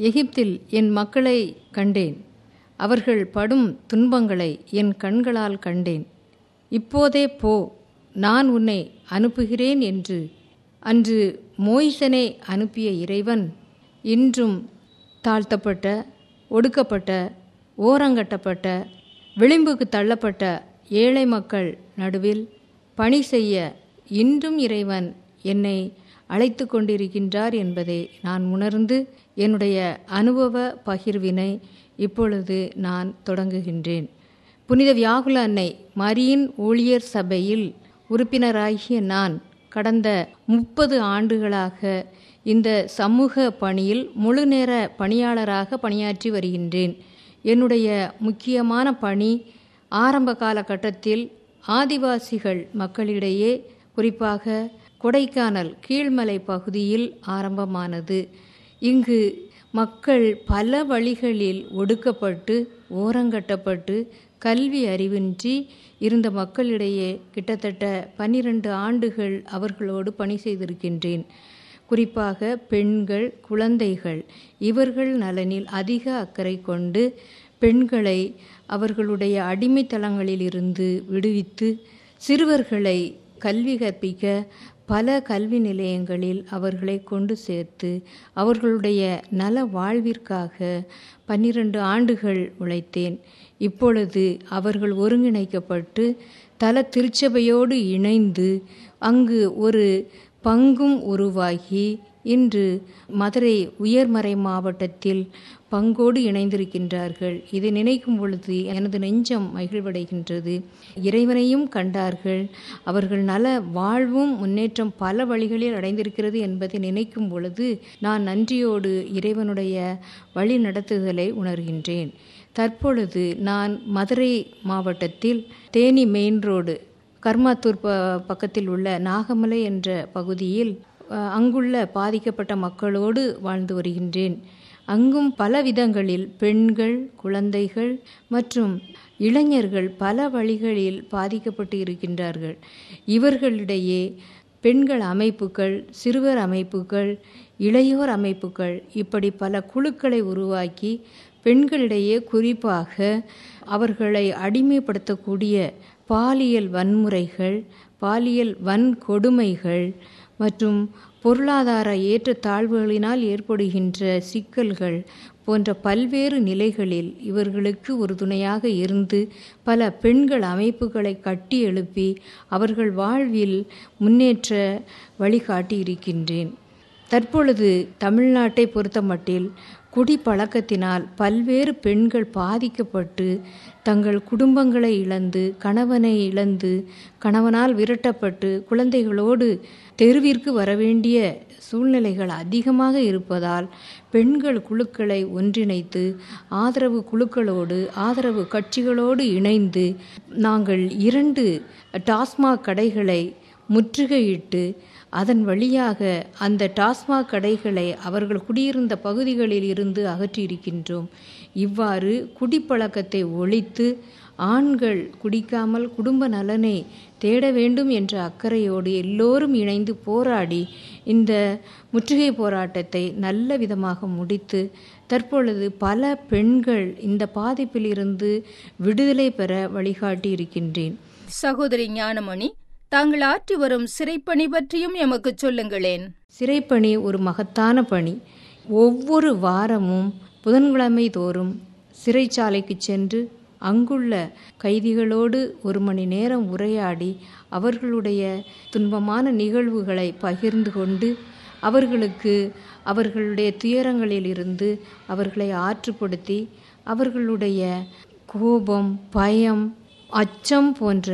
எகிப்தில் என் மக்களை கண்டேன் அவர்கள் படும் துன்பங்களை என் கண்களால் கண்டேன் இப்போதே போ நான் உன்னை அனுப்புகிறேன் என்று அன்று மோய்சனை அனுப்பிய இறைவன் இன்றும் தாழ்த்தப்பட்ட ஒடுக்கப்பட்ட ஓரங்கட்டப்பட்ட விளிம்புக்கு தள்ளப்பட்ட ஏழை மக்கள் நடுவில் பணி செய்ய இன்றும் இறைவன் என்னை அழைத்து கொண்டிருக்கின்றார் என்பதை நான் உணர்ந்து என்னுடைய அனுபவ பகிர்வினை இப்பொழுது நான் தொடங்குகின்றேன் புனித வியாகுல அன்னை மரியின் ஊழியர் சபையில் உறுப்பினராகிய நான் கடந்த முப்பது ஆண்டுகளாக இந்த சமூக பணியில் முழுநேர பணியாளராக பணியாற்றி வருகின்றேன் என்னுடைய முக்கியமான பணி ஆரம்ப காலகட்டத்தில் ஆதிவாசிகள் மக்களிடையே குறிப்பாக கொடைக்கானல் கீழ்மலை பகுதியில் ஆரம்பமானது இங்கு மக்கள் பல வழிகளில் ஒடுக்கப்பட்டு ஓரங்கட்டப்பட்டு கல்வி அறிவின்றி இருந்த மக்களிடையே கிட்டத்தட்ட பன்னிரண்டு ஆண்டுகள் அவர்களோடு பணி செய்திருக்கின்றேன் குறிப்பாக பெண்கள் குழந்தைகள் இவர்கள் நலனில் அதிக அக்கறை கொண்டு பெண்களை அவர்களுடைய அடிமைத்தளங்களிலிருந்து விடுவித்து சிறுவர்களை கல்வி கற்பிக்க பல கல்வி நிலையங்களில் அவர்களை கொண்டு சேர்த்து அவர்களுடைய நல வாழ்விற்காக பன்னிரண்டு ஆண்டுகள் உழைத்தேன் இப்பொழுது அவர்கள் ஒருங்கிணைக்கப்பட்டு தல திருச்சபையோடு இணைந்து அங்கு ஒரு பங்கும் உருவாகி இன்று மதுரை உயர்மறை மாவட்டத்தில் பங்கோடு இணைந்திருக்கின்றார்கள் இதை நினைக்கும் பொழுது எனது நெஞ்சம் மகிழ்வடைகின்றது இறைவனையும் கண்டார்கள் அவர்கள் நல வாழ்வும் முன்னேற்றம் பல வழிகளில் அடைந்திருக்கிறது என்பதை நினைக்கும் பொழுது நான் நன்றியோடு இறைவனுடைய வழி நடத்துதலை உணர்கின்றேன் தற்பொழுது நான் மதுரை மாவட்டத்தில் தேனி மெயின் ரோடு கர்மாத்தூர் ப பக்கத்தில் உள்ள நாகமலை என்ற பகுதியில் அங்குள்ள பாதிக்கப்பட்ட மக்களோடு வாழ்ந்து வருகின்றேன் அங்கும் பல விதங்களில் பெண்கள் குழந்தைகள் மற்றும் இளைஞர்கள் பல வழிகளில் பாதிக்கப்பட்டு இருக்கின்றார்கள் இவர்களிடையே பெண்கள் அமைப்புகள் சிறுவர் அமைப்புகள் இளையோர் அமைப்புகள் இப்படி பல குழுக்களை உருவாக்கி பெண்களிடையே குறிப்பாக அவர்களை அடிமைப்படுத்தக்கூடிய பாலியல் வன்முறைகள் பாலியல் வன்கொடுமைகள் மற்றும் பொருளாதார ஏற்றத்தாழ்வுகளினால் ஏற்படுகின்ற சிக்கல்கள் போன்ற பல்வேறு நிலைகளில் இவர்களுக்கு ஒரு துணையாக இருந்து பல பெண்கள் அமைப்புகளை கட்டி எழுப்பி அவர்கள் வாழ்வில் முன்னேற்ற வழிகாட்டி இருக்கின்றேன் தற்பொழுது தமிழ்நாட்டை பொறுத்தமட்டில் குடிப்பழக்கத்தினால் பல்வேறு பெண்கள் பாதிக்கப்பட்டு தங்கள் குடும்பங்களை இழந்து கணவனை இழந்து கணவனால் விரட்டப்பட்டு குழந்தைகளோடு தெருவிற்கு வரவேண்டிய சூழ்நிலைகள் அதிகமாக இருப்பதால் பெண்கள் குழுக்களை ஒன்றிணைத்து ஆதரவு குழுக்களோடு ஆதரவு கட்சிகளோடு இணைந்து நாங்கள் இரண்டு டாஸ்மாக் கடைகளை முற்றுகையிட்டு அதன் வழியாக அந்த டாஸ்மாக் கடைகளை அவர்கள் குடியிருந்த பகுதிகளில் இருந்து அகற்றியிருக்கின்றோம் இவ்வாறு குடிப்பழக்கத்தை ஒழித்து ஆண்கள் குடிக்காமல் குடும்ப நலனை தேட வேண்டும் என்ற அக்கறையோடு எல்லோரும் இணைந்து போராடி இந்த முற்றுகை போராட்டத்தை நல்ல விதமாக முடித்து தற்பொழுது பல பெண்கள் இந்த பாதிப்பிலிருந்து விடுதலை பெற வழிகாட்டி இருக்கின்றேன் சகோதரி ஞானமணி தாங்கள் ஆற்றி வரும் சிறைப்பணி பற்றியும் எமக்கு சொல்லுங்களேன் சிறைப்பணி ஒரு மகத்தான பணி ஒவ்வொரு வாரமும் புதன்கிழமை தோறும் சிறைச்சாலைக்கு சென்று அங்குள்ள கைதிகளோடு ஒரு மணி நேரம் உரையாடி அவர்களுடைய துன்பமான நிகழ்வுகளை பகிர்ந்து கொண்டு அவர்களுக்கு அவர்களுடைய துயரங்களிலிருந்து அவர்களை ஆற்றுப்படுத்தி அவர்களுடைய கோபம் பயம் அச்சம் போன்ற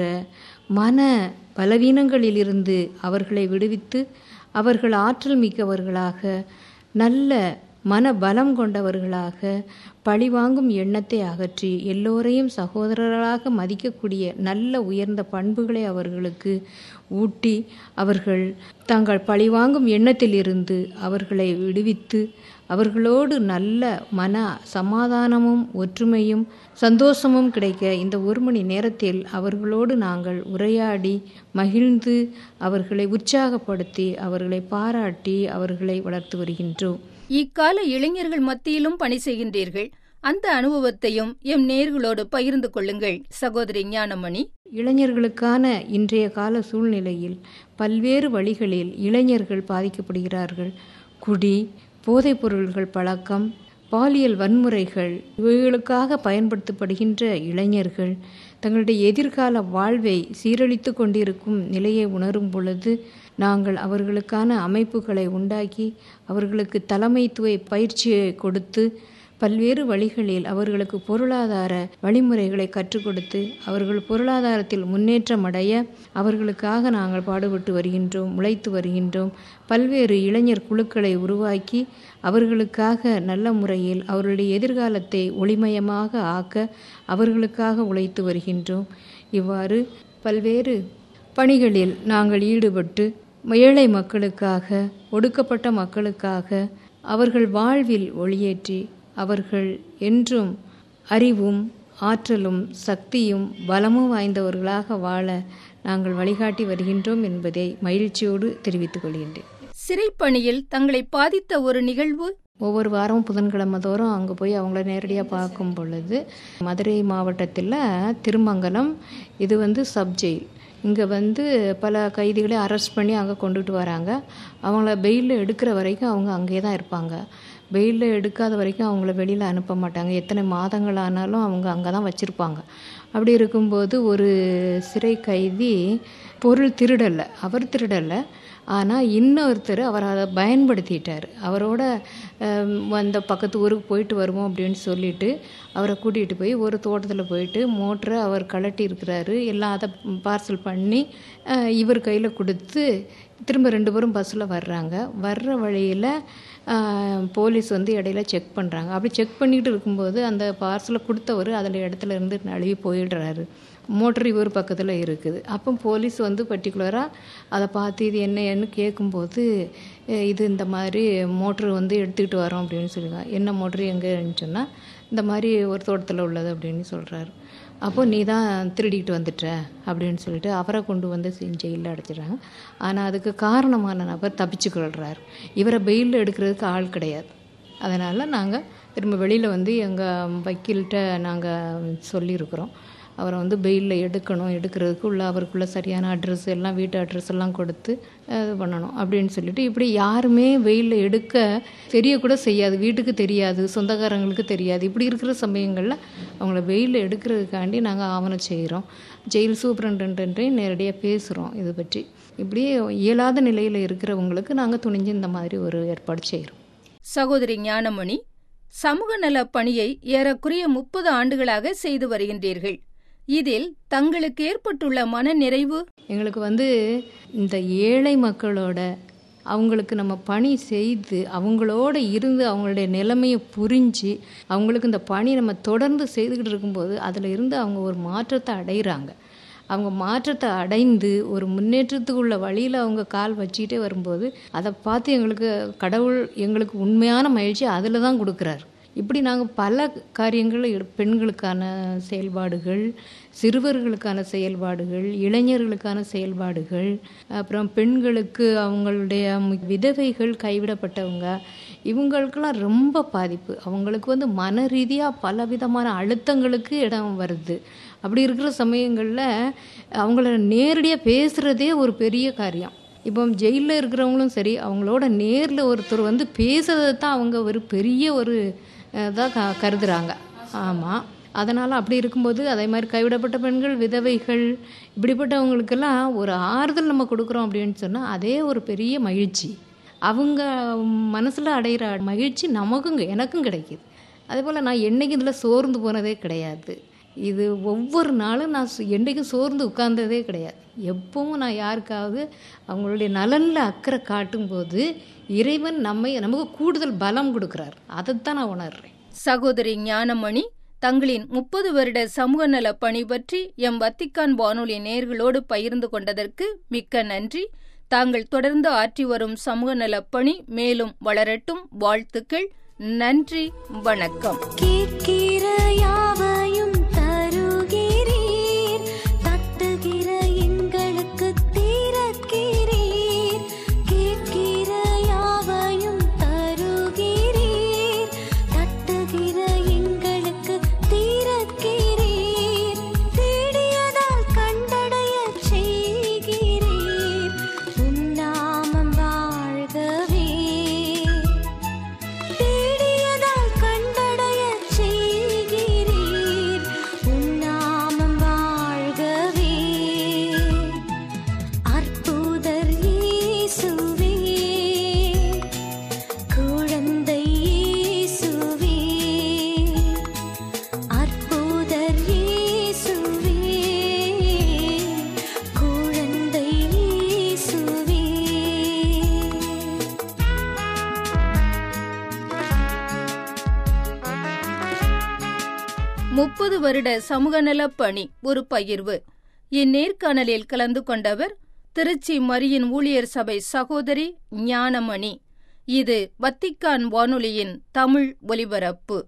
மன பலவீனங்களிலிருந்து அவர்களை விடுவித்து அவர்கள் ஆற்றல் மிக்கவர்களாக நல்ல மன பலம் கொண்டவர்களாக பழிவாங்கும் எண்ணத்தை அகற்றி எல்லோரையும் சகோதரர்களாக மதிக்கக்கூடிய நல்ல உயர்ந்த பண்புகளை அவர்களுக்கு ஊட்டி அவர்கள் தங்கள் பழிவாங்கும் எண்ணத்திலிருந்து அவர்களை விடுவித்து அவர்களோடு நல்ல மன சமாதானமும் ஒற்றுமையும் சந்தோஷமும் கிடைக்க இந்த ஒரு மணி நேரத்தில் அவர்களோடு நாங்கள் உரையாடி மகிழ்ந்து அவர்களை உற்சாகப்படுத்தி அவர்களை பாராட்டி அவர்களை வளர்த்து வருகின்றோம் இக்கால இளைஞர்கள் மத்தியிலும் பணி செய்கின்றீர்கள் அந்த அனுபவத்தையும் எம் நேர்களோடு பகிர்ந்து கொள்ளுங்கள் சகோதரி ஞானமணி இளைஞர்களுக்கான இன்றைய கால சூழ்நிலையில் பல்வேறு வழிகளில் இளைஞர்கள் பாதிக்கப்படுகிறார்கள் குடி போதைப் பொருள்கள் பழக்கம் பாலியல் வன்முறைகள் இவைகளுக்காக பயன்படுத்தப்படுகின்ற இளைஞர்கள் தங்களுடைய எதிர்கால வாழ்வை சீரழித்து கொண்டிருக்கும் நிலையை உணரும் பொழுது நாங்கள் அவர்களுக்கான அமைப்புகளை உண்டாக்கி அவர்களுக்கு தலைமைத்துவ பயிற்சியை கொடுத்து பல்வேறு வழிகளில் அவர்களுக்கு பொருளாதார வழிமுறைகளை கற்றுக் கொடுத்து அவர்கள் பொருளாதாரத்தில் முன்னேற்றம் அடைய அவர்களுக்காக நாங்கள் பாடுபட்டு வருகின்றோம் உழைத்து வருகின்றோம் பல்வேறு இளைஞர் குழுக்களை உருவாக்கி அவர்களுக்காக நல்ல முறையில் அவர்களுடைய எதிர்காலத்தை ஒளிமயமாக ஆக்க அவர்களுக்காக உழைத்து வருகின்றோம் இவ்வாறு பல்வேறு பணிகளில் நாங்கள் ஈடுபட்டு ஏழை மக்களுக்காக ஒடுக்கப்பட்ட மக்களுக்காக அவர்கள் வாழ்வில் ஒளியேற்றி அவர்கள் என்றும் அறிவும் ஆற்றலும் சக்தியும் பலமும் வாய்ந்தவர்களாக வாழ நாங்கள் வழிகாட்டி வருகின்றோம் என்பதை மகிழ்ச்சியோடு தெரிவித்துக் கொள்கின்றேன் சிறைப்பணியில் தங்களை பாதித்த ஒரு நிகழ்வு ஒவ்வொரு வாரமும் புதன்கிழமை தோறும் அங்கே போய் அவங்கள நேரடியாக பார்க்கும் பொழுது மதுரை மாவட்டத்தில் திருமங்கலம் இது வந்து சப்ஜெயில் இங்கே வந்து பல கைதிகளை அரெஸ்ட் பண்ணி அங்கே கொண்டுட்டு வராங்க அவங்கள பெயிலில் எடுக்கிற வரைக்கும் அவங்க அங்கே தான் இருப்பாங்க பெயிலில் எடுக்காத வரைக்கும் அவங்கள வெளியில் அனுப்ப மாட்டாங்க எத்தனை மாதங்கள் ஆனாலும் அவங்க அங்கே தான் வச்சுருப்பாங்க அப்படி இருக்கும்போது ஒரு சிறை கைதி பொருள் திருடலை அவர் திருடலை ஆனால் இன்னொருத்தர் அவர் அதை பயன்படுத்திட்டார் அவரோட அந்த பக்கத்து ஊருக்கு போயிட்டு வருவோம் அப்படின்னு சொல்லிட்டு அவரை கூட்டிகிட்டு போய் ஒரு தோட்டத்தில் போயிட்டு மோட்டரை அவர் கலட்டி இருக்கிறாரு எல்லாம் அதை பார்சல் பண்ணி இவர் கையில் கொடுத்து திரும்ப ரெண்டு பேரும் பஸ்ஸில் வர்றாங்க வர்ற வழியில் போலீஸ் வந்து இடையில செக் பண்ணுறாங்க அப்படி செக் பண்ணிகிட்டு இருக்கும்போது அந்த பார்சலை கொடுத்தவர் அதில் இடத்துல இருந்து நழுவி போயிடுறாரு மோட்டர் இவர் பக்கத்தில் இருக்குது அப்போ போலீஸ் வந்து பர்டிகுலராக அதை பார்த்து இது என்னன்னு கேட்கும்போது இது இந்த மாதிரி மோட்ரு வந்து எடுத்துக்கிட்டு வரோம் அப்படின்னு சொல்லுவாங்க என்ன மோட்ரு எங்கேன்னு சொன்னால் இந்த மாதிரி ஒரு தோட்டத்தில் உள்ளது அப்படின்னு சொல்கிறாரு அப்போ நீ தான் திருடிக்கிட்டு வந்துட்ட அப்படின்னு சொல்லிட்டு அவரை கொண்டு வந்து ஜெயிலில் அடைச்சிடுறாங்க ஆனால் அதுக்கு காரணமான நபர் தப்பிச்சுக்கொள்கிறார் இவரை பெயிலில் எடுக்கிறதுக்கு ஆள் கிடையாது அதனால் நாங்கள் திரும்ப வெளியில் வந்து எங்கள் வக்கீல்கிட்ட நாங்கள் சொல்லியிருக்கிறோம் அவரை வந்து பெயிலில் எடுக்கணும் எடுக்கிறதுக்கு உள்ள அவருக்குள்ள சரியான அட்ரஸ் எல்லாம் வீட்டு அட்ரஸ் எல்லாம் கொடுத்து இது பண்ணணும் அப்படின்னு சொல்லிட்டு இப்படி யாருமே வெயிலில் எடுக்க தெரியக்கூட செய்யாது வீட்டுக்கு தெரியாது சொந்தக்காரங்களுக்கு தெரியாது இப்படி இருக்கிற சமயங்களில் அவங்கள வெயிலில் எடுக்கிறதுக்காண்டி நாங்கள் ஆவணம் செய்கிறோம் ஜெயில் சூப்பரண்ட்டையும் நேரடியாக பேசுகிறோம் இது பற்றி இப்படி இயலாத நிலையில் இருக்கிறவங்களுக்கு நாங்கள் துணிஞ்சு இந்த மாதிரி ஒரு ஏற்பாடு செய்கிறோம் சகோதரி ஞானமணி சமூக நல பணியை ஏறக்குறைய முப்பது ஆண்டுகளாக செய்து வருகின்றீர்கள் இதில் தங்களுக்கு ஏற்பட்டுள்ள மன நிறைவு எங்களுக்கு வந்து இந்த ஏழை மக்களோட அவங்களுக்கு நம்ம பணி செய்து அவங்களோட இருந்து அவங்களுடைய நிலைமையை புரிஞ்சு அவங்களுக்கு இந்த பணி நம்ம தொடர்ந்து செய்துக்கிட்டு இருக்கும்போது அதில் இருந்து அவங்க ஒரு மாற்றத்தை அடைகிறாங்க அவங்க மாற்றத்தை அடைந்து ஒரு முன்னேற்றத்துக்குள்ள வழியில் அவங்க கால் வச்சுக்கிட்டே வரும்போது அதை பார்த்து எங்களுக்கு கடவுள் எங்களுக்கு உண்மையான மகிழ்ச்சி அதில் தான் கொடுக்குறாரு இப்படி நாங்கள் பல காரியங்கள் பெண்களுக்கான செயல்பாடுகள் சிறுவர்களுக்கான செயல்பாடுகள் இளைஞர்களுக்கான செயல்பாடுகள் அப்புறம் பெண்களுக்கு அவங்களுடைய விதவைகள் கைவிடப்பட்டவங்க இவங்களுக்கெல்லாம் ரொம்ப பாதிப்பு அவங்களுக்கு வந்து மன ரீதியாக பல விதமான அழுத்தங்களுக்கு இடம் வருது அப்படி இருக்கிற சமயங்களில் அவங்கள நேரடியாக பேசுகிறதே ஒரு பெரிய காரியம் இப்போ ஜெயிலில் இருக்கிறவங்களும் சரி அவங்களோட நேரில் ஒருத்தர் வந்து பேசுறதை தான் அவங்க ஒரு பெரிய ஒரு தான் க கருதுகிறாங்க ஆமாம் அதனால் அப்படி இருக்கும்போது அதே மாதிரி கைவிடப்பட்ட பெண்கள் விதவைகள் இப்படிப்பட்டவங்களுக்கெல்லாம் ஒரு ஆறுதல் நம்ம கொடுக்குறோம் அப்படின்னு சொன்னால் அதே ஒரு பெரிய மகிழ்ச்சி அவங்க மனசில் அடைகிற மகிழ்ச்சி நமக்கும் எனக்கும் கிடைக்கிது அதே போல் நான் என்றைக்கும் இதில் சோர்ந்து போனதே கிடையாது இது ஒவ்வொரு நாளும் நான் என்றைக்கும் சோர்ந்து உட்கார்ந்ததே கிடையாது எப்பவும் நான் யாருக்காவது அவங்களுடைய நலனில் அக்கறை காட்டும்போது இறைவன் நம்மை நமக்கு கூடுதல் பலம் கொடுக்குறார் அதைத்தான் நான் உணர்றேன் சகோதரி ஞானமணி தங்களின் முப்பது வருட சமூக நல பணி பற்றி எம் வத்திக்கான் வானொலி நேர்களோடு பகிர்ந்து கொண்டதற்கு மிக்க நன்றி தாங்கள் தொடர்ந்து ஆற்றி வரும் சமூக நல பணி மேலும் வளரட்டும் வாழ்த்துக்கள் நன்றி வணக்கம் கேட்கிற யாவையும் தருகிறீர் தட்டுகிற எங்களுக்கு திறக்கிறீர் கேட்கிற யாவையும் தருகிறீர் முப்பது வருட சமூக நலப் பணி ஒரு பகிர்வு இந்நேர்காணலில் கலந்து கொண்டவர் திருச்சி மரியின் ஊழியர் சபை சகோதரி ஞானமணி இது வத்திக்கான் வானொலியின் தமிழ் ஒலிபரப்பு